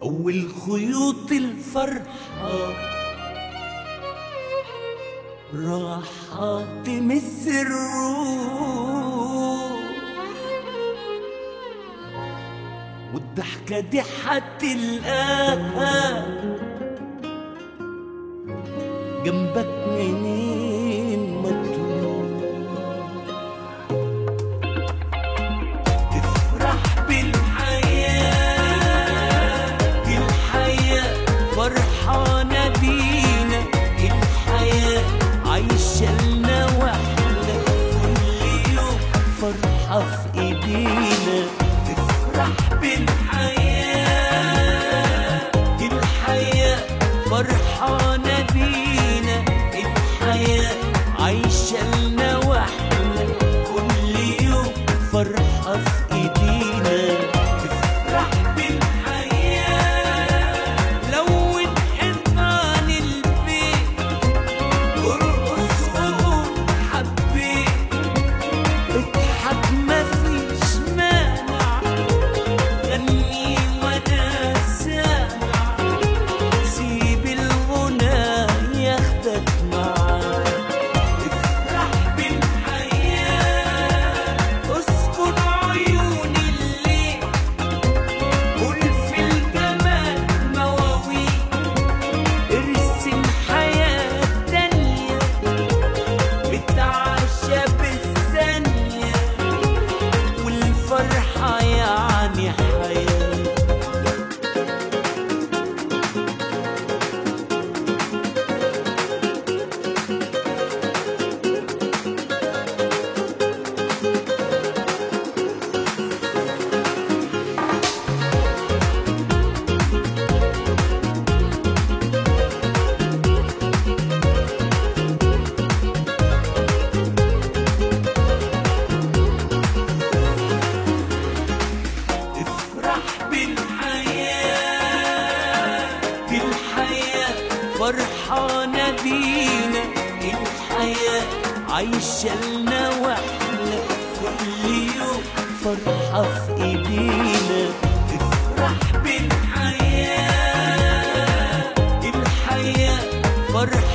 أول خيوط الفرحة راحة تمس الروح والضحكة دي هتلقاها جنبك منين ما تروح تفرح بالحياة دي الحياة فرحانة بينا الحياة عايشة لنا واحنا كل يوم فرحة في ايدينا تفرح بالحياة دي الحياة فرحانة بينا الحياة عايشة لنا واحنا كل يوم فرحة في ايدينا تفرح بالحياة لون حيطان البيت ارقص وقول حبيت اضحك مفيش مانع غني وانا سامع سيب الغنى ياخدك معاه افرح بالحياة اسكن عيون الليل قول في الجمال مواويل ارسم حياة تانية بتعشى بالثانية والفرحة يعني حياة افرح بالحياة دي الحياة فرحانة بينا الحياة عايشة لنا واحنا كل يوم فرحة في ايدينا افرح بالحياة الحياة فرحة